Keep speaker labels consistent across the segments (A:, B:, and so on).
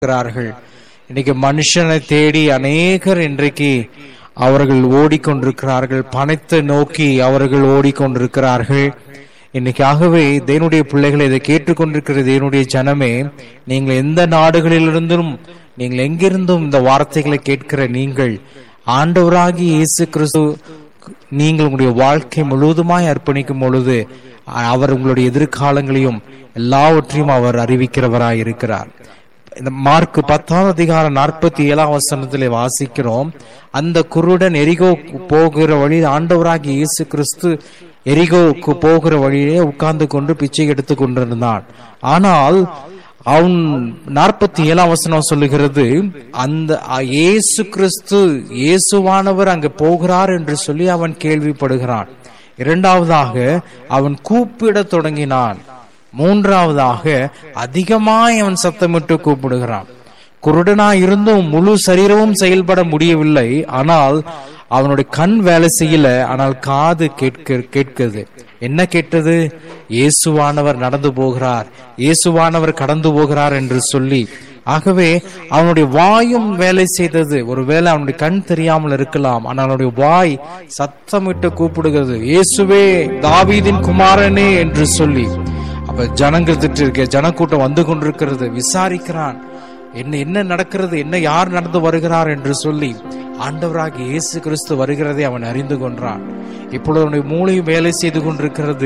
A: இருக்கிறார்கள் இன்னைக்கு மனுஷனை தேடி அநேகர் இன்றைக்கு அவர்கள் ஓடிக்கொண்டிருக்கிறார்கள் பணத்தை நோக்கி அவர்கள் ஓடிக்கொண்டிருக்கிறார்கள் இன்னைக்காகவே தேவனுடைய பிள்ளைகளை இதை கேட்டுக்கொண்டிருக்கிற தேவனுடைய ஜனமே நீங்கள் எந்த நாடுகளிலிருந்தும் நீங்கள் எங்கிருந்தும் இந்த வார்த்தைகளை கேட்கிற நீங்கள் ஆண்டவராகி இயேசு கிறிஸ்து நீங்கள் உங்களுடைய வாழ்க்கை முழுவதுமாய் அர்ப்பணிக்கும் பொழுது அவர் உங்களுடைய எதிர்காலங்களையும் எல்லாவற்றையும் அவர் அறிவிக்கிறவராய் இருக்கிறார் இந்த மார்க் பத்தாம் அதிகாரம் நாற்பத்தி ஏழாம் வசனத்திலே வாசிக்கிறோம் அந்த குருடன் எரிகோ போகிற வழியில் ஆண்டவராகி இயேசு கிறிஸ்து எரிகோவுக்கு போகிற வழியிலே உட்கார்ந்து கொண்டு பிச்சை எடுத்து கொண்டிருந்தான் ஆனால் அவன் நாற்பத்தி ஏழாம் வசனம் சொல்லுகிறது அந்த இயேசு கிறிஸ்து இயேசுவானவர் அங்கு போகிறார் என்று சொல்லி அவன் கேள்விப்படுகிறான் இரண்டாவதாக அவன் கூப்பிடத் தொடங்கினான் மூன்றாவதாக அதிகமாய் அவன் சத்தமிட்டு கூப்பிடுகிறான் குருடனா இருந்தும் முழு சரீரமும் செயல்பட முடியவில்லை ஆனால் அவனுடைய கண் வேலை செய்யல ஆனால் காது கேட்க கேட்குது என்ன கேட்டது இயேசுவானவர் நடந்து போகிறார் இயேசுவானவர் கடந்து போகிறார் என்று சொல்லி ஆகவே அவனுடைய வாயும் வேலை செய்தது ஒருவேளை அவனுடைய கண் தெரியாமல் இருக்கலாம் ஆனால் அவனுடைய வாய் சத்தமிட்டு கூப்பிடுகிறது இயேசுவே தாவீதின் குமாரனே என்று சொல்லி அப்ப ஜனங்கள் திட்டு இருக்க ஜனக்கூட்டம் வந்து கொண்டிருக்கிறது விசாரிக்கிறான் என்ன என்ன நடக்கிறது என்ன யார் நடந்து வருகிறார் என்று சொல்லி ஆண்டவராக இயேசு கிறிஸ்து வருகிறதை அவன் அறிந்து கொண்டான் இப்பொழுது அவனுடைய மூளையும் வேலை செய்து கொண்டிருக்கிறது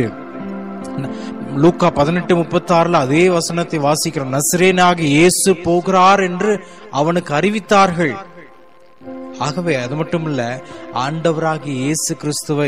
A: லூக்கா பதினெட்டு முப்பத்தி ஆறுல அதே வசனத்தை வாசிக்கிறோம் நசிரேனாக இயேசு போகிறார் என்று அவனுக்கு அறிவித்தார்கள் ஆகவே அது மட்டும் இல்ல ஆண்டவராகி இயேசு கிறிஸ்துவை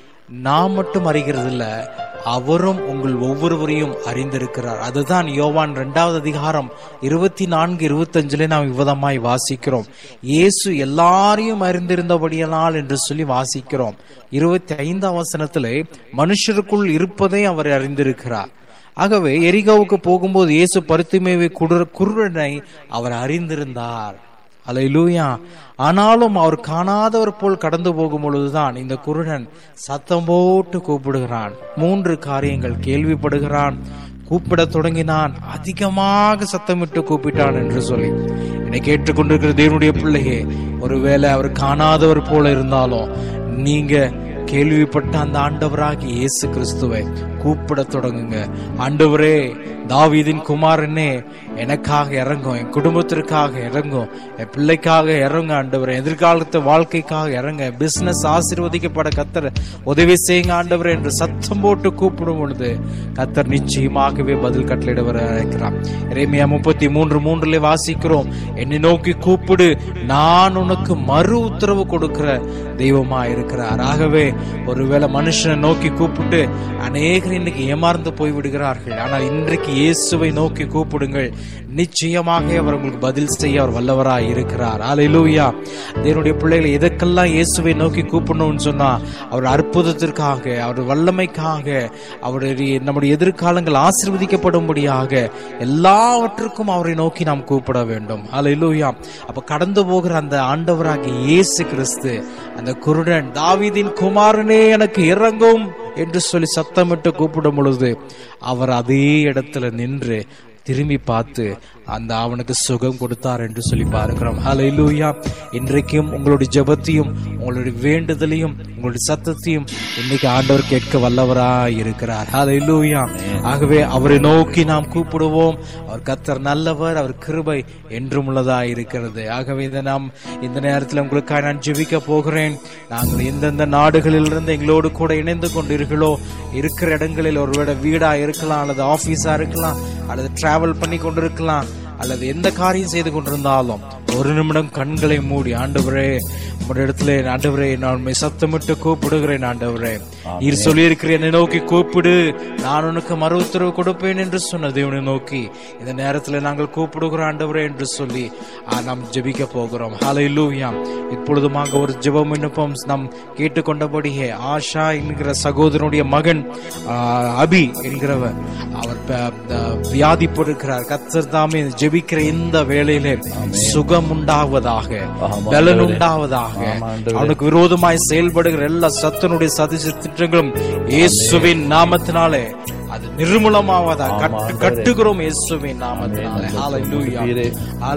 A: நாம் மட்டும் அறிகிறது இல்ல அவரும் உங்கள் ஒவ்வொருவரையும் அறிந்திருக்கிறார் அதுதான் யோவான் இரண்டாவது அதிகாரம் இருபத்தி நான்கு இருபத்தஞ்சுல நாம் விவதமாய் வாசிக்கிறோம் இயேசு எல்லாரையும் அறிந்திருந்தபடியால் என்று சொல்லி வாசிக்கிறோம் இருபத்தி ஐந்தாம் வசனத்திலே மனுஷருக்குள் இருப்பதை அவர் அறிந்திருக்கிறார் ஆகவே எரிகாவுக்கு போகும்போது இயேசு பருத்திமேவை குருடனை அவர் அறிந்திருந்தார் அலையிலூயா ஆனாலும் அவர் காணாதவர் போல் கடந்து போகும் பொழுதுதான் இந்த குருடன் சத்தம் போட்டு கூப்பிடுகிறான் மூன்று காரியங்கள் கேள்விப்படுகிறான் கூப்பிட தொடங்கினான் அதிகமாக சத்தமிட்டு கூப்பிட்டான் என்று சொல்லி என்னை கேட்டுக்கொண்டிருக்கிற தேவனுடைய பிள்ளையே ஒருவேளை அவர் காணாதவர் போல இருந்தாலும் நீங்க கேள்விப்பட்ட அந்த ஆண்டவராகி இயேசு கிறிஸ்துவை கூப்பிட தொடங்குங்க ஆண்டவரே தாவீதின் குமாரனே எனக்காக இறங்கும் என் குடும்பத்திற்காக இறங்கும் என் பிள்ளைக்காக இறங்க ஆண்டவரே எதிர்காலத்து வாழ்க்கைக்காக இறங்க பிசினஸ் ஆசீர்வதிக்கப்பட கத்தர் உதவி செய்யுங்க ஆண்டவரே என்று சத்தம் போட்டு கூப்பிடும் பொழுது கத்தர் நிச்சயமாகவே பதில் கட்டளையிட வர இருக்கிறான் இறைமையா முப்பத்தி மூன்று மூன்றுல வாசிக்கிறோம் என்னை நோக்கி கூப்பிடு நான் உனக்கு மறு உத்தரவு கொடுக்கிற தெய்வமா இருக்கிறார் ஆகவே ஒருவேளை மனுஷனை நோக்கி கூப்பிட்டு அநேகர் இன்னைக்கு ஏமாந்து போய் விடுகிறார்கள் ஆனால் இன்றைக்கு இயேசுவை நோக்கி கூப்பிடுங்கள் நிச்சயமாக அவர் உங்களுக்கு பதில் செய்ய அவர் வல்லவராய் இருக்கிறார் அலையிலூயா தேவனுடைய பிள்ளைகளை எதற்கெல்லாம் இயேசுவை நோக்கி கூப்பிடணும்னு சொன்னா அவர் அற்புதத்திற்காக அவர் வல்லமைக்காக அவருடைய நம்முடைய எதிர்காலங்கள் ஆசிர்வதிக்கப்படும்படியாக எல்லாவற்றுக்கும் அவரை நோக்கி நாம் கூப்பிட வேண்டும் அலையிலூயா அப்ப கடந்து போகிற அந்த ஆண்டவராகிய இயேசு கிறிஸ்து அந்த குருடன் தாவீதின் குமாரனே எனக்கு இறங்கும் என்று சொல்லி சத்தமிட்டு கூப்பிடும் பொழுது அவர் அதே இடத்துல நின்று திரும்பி பார்த்து அந்த அவனுக்கு சுகம் கொடுத்தார் என்று சொல்லி பார்க்கிறோம் ஹalleluya இன்றைக்கும் உங்களுடைய ஜெபத்தையும் உங்களுடைய வேண்டுதலையும் உங்களுடைய சத்தத்தையும் இன்னைக்கு ஆண்டவர் கேட்க வல்லவராய் இருக்கிறார் ஹalleluya ஆகவே அவரை நோக்கி நாம் கூப்பிடுவோம் அவர் கத்தர் நல்லவர் அவர் கிருபை என்றும் உள்ளதாய் இருக்கிறது ஆகவே இந்த நாம் இந்த நேரத்தில் உங்களுக்காக நான் ஜெபிக்க போகிறேன் நாங்கள் எந்தெந்த நாடுகளில் இருந்து எங்களோடு கூட இணைந்து கொண்டீர்களோ இருக்கிற இடங்களில் ஒருவேளை வீடா இருக்கலாம் அல்லது ஆபீஸா இருக்கலாம் அல்லது டிராவல் பண்ணி கொண்டிருக்கலாம் அல்லது எந்த காரியம் செய்து கொண்டிருந்தாலும் ஒரு நிமிடம் கண்களை மூடி ஆண்டவரே உங்களுடைய இடத்துல ஆண்டவரே நான் உண்மை சத்தமிட்டு கூப்பிடுகிறேன் ஆண்டவரே நீர் சொல்லியிருக்கிற என்னை நோக்கி கூப்பிடு நான் உனக்கு மறு உத்தரவு கொடுப்பேன் என்று சொன்ன தேவனை நோக்கி இந்த நேரத்தில் நாங்கள் கூப்பிடுகிறோம் ஆண்டவரே என்று சொல்லி நாம் ஜெபிக்க போகிறோம் ஹலை லூயாம் இப்பொழுதுமாக ஒரு ஜெபம் விண்ணப்பம் நாம் கேட்டுக்கொண்டபடியே ஆஷா என்கிற சகோதரனுடைய மகன் அபி என்கிறவர் அவர் வியாதிப்பட்டிருக்கிறார் கத்தர் தாமே ஜெபிக்கிற இந்த வேளையிலே சுகம் உண்டாவதாக பலன் உண்டாவதாக அவனுக்கு விரோதமாய் செயல்படுகிற எல்லா சத்தனுடைய சதிச திட்டங்களும் இயேசுவின் நாமத்தினாலே அது நிர்மூலமாவதா
B: ஆமா,
A: கட்டு
B: ஆண்டவரே.
A: கட்டுகிறோம் இயேசுவின் நாமத்தினாலே
B: ஆமென்.
A: ஹalleluya
B: கொடுப்பீரே.